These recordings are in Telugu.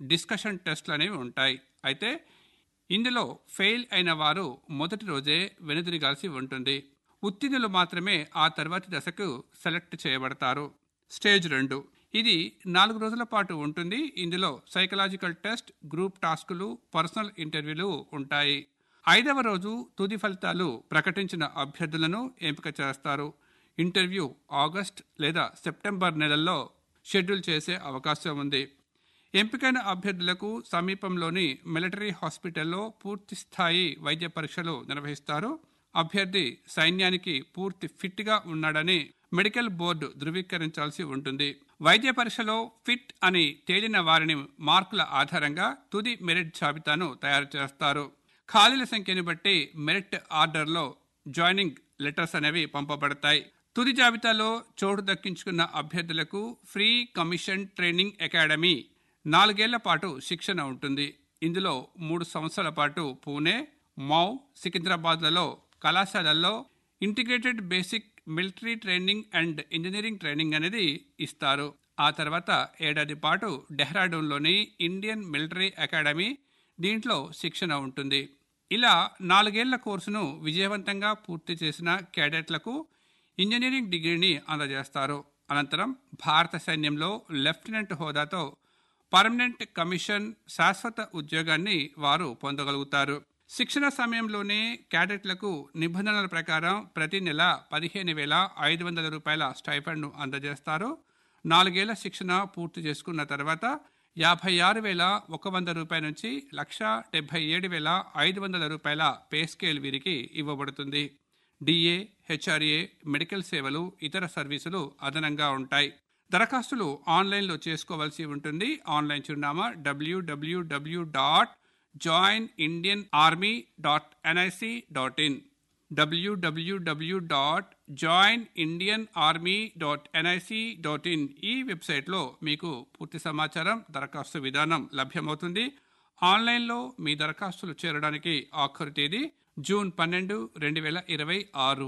డిస్కషన్ టెస్ట్లు అనేవి ఉంటాయి అయితే ఇందులో ఫెయిల్ అయిన వారు మొదటి రోజే వెనుదిరగాల్సి ఉంటుంది ఉత్తీర్ణులు మాత్రమే ఆ తర్వాతి దశకు సెలెక్ట్ చేయబడతారు స్టేజ్ రెండు ఇది నాలుగు రోజుల పాటు ఉంటుంది ఇందులో సైకలాజికల్ టెస్ట్ గ్రూప్ టాస్కులు పర్సనల్ ఇంటర్వ్యూలు ఉంటాయి ఐదవ రోజు తుది ఫలితాలు ప్రకటించిన అభ్యర్థులను ఎంపిక చేస్తారు ఇంటర్వ్యూ ఆగస్ట్ లేదా సెప్టెంబర్ నెలల్లో షెడ్యూల్ చేసే అవకాశం ఉంది ఎంపికైన అభ్యర్థులకు సమీపంలోని మిలిటరీ హాస్పిటల్లో పూర్తి స్థాయి వైద్య పరీక్షలు నిర్వహిస్తారు అభ్యర్థి సైన్యానికి పూర్తి ఫిట్గా ఉన్నాడని మెడికల్ బోర్డు ధృవీకరించాల్సి ఉంటుంది వైద్య పరీక్షలో ఫిట్ అని తేలిన వారిని మార్కుల ఆధారంగా తుది మెరిట్ జాబితాను తయారు చేస్తారు ఖాళీల సంఖ్యను బట్టి మెరిట్ ఆర్డర్లో జాయినింగ్ లెటర్స్ అనేవి పంపబడతాయి తుది జాబితాలో చోటు దక్కించుకున్న అభ్యర్థులకు ఫ్రీ కమిషన్ ట్రైనింగ్ అకాడమీ నాలుగేళ్ల పాటు శిక్షణ ఉంటుంది ఇందులో మూడు సంవత్సరాల పాటు పూణే మౌ సికింద్రాబాద్లలో కళాశాలల్లో integrated basic military training and engineering training అనేది ఇస్తారు ఆ తర్వాత ఏడాది పాటు డెహ్రాడూన్లోని ఇండియన్ మిలిటరీ అకాడమీ దీంట్లో శిక్షణ ఉంటుంది ఇలా నాలుగేళ్ల కోర్సును విజయవంతంగా పూర్తి చేసిన క్యాడెట్లకు ఇంజనీరింగ్ డిగ్రీని అందజేస్తారు అనంతరం భారత సైన్యంలో లెఫ్టినెంట్ హోదాతో పర్మనెంట్ కమిషన్ శాశ్వత ఉద్యోగాన్ని వారు పొందగలుగుతారు శిక్షణ సమయంలోనే క్యాడెట్లకు నిబంధనల ప్రకారం ప్రతి నెల పదిహేను వేల ఐదు వందల రూపాయల స్టైఫండ్ను అందజేస్తారు నాలుగేళ్ల శిక్షణ పూర్తి చేసుకున్న తర్వాత యాభై ఆరు వేల ఒక వంద రూపాయల నుంచి లక్ష డెబ్బై ఏడు వేల ఐదు వందల రూపాయల పే స్కేల్ వీరికి ఇవ్వబడుతుంది డిఏ హెచ్ఆర్ఏ మెడికల్ సేవలు ఇతర సర్వీసులు అదనంగా ఉంటాయి దరఖాస్తులు ఆన్లైన్లో చేసుకోవాల్సి ఉంటుంది ఆన్లైన్ చిరునామా W W W dot join Indian army dot NIC dot in W W W dot join Indian army dot NIC dot in ఈ వెబ్సైట్లో మీకు పూర్తి సమాచారం దరఖాస్తు విధానం లభ్యమవుతుంది ఆన్లైన్లో మీ దరఖాస్తులు చేరడానికి ఆఖరు తేదీ జూన్ పన్నెండు రెండు వేల ఇరవై ఆరు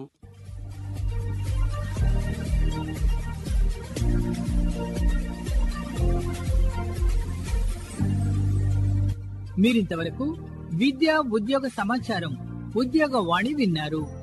మీరింతవరకు విద్యా ఉద్యోగ సమాచారం ఉద్యోగ వాణి విన్నారు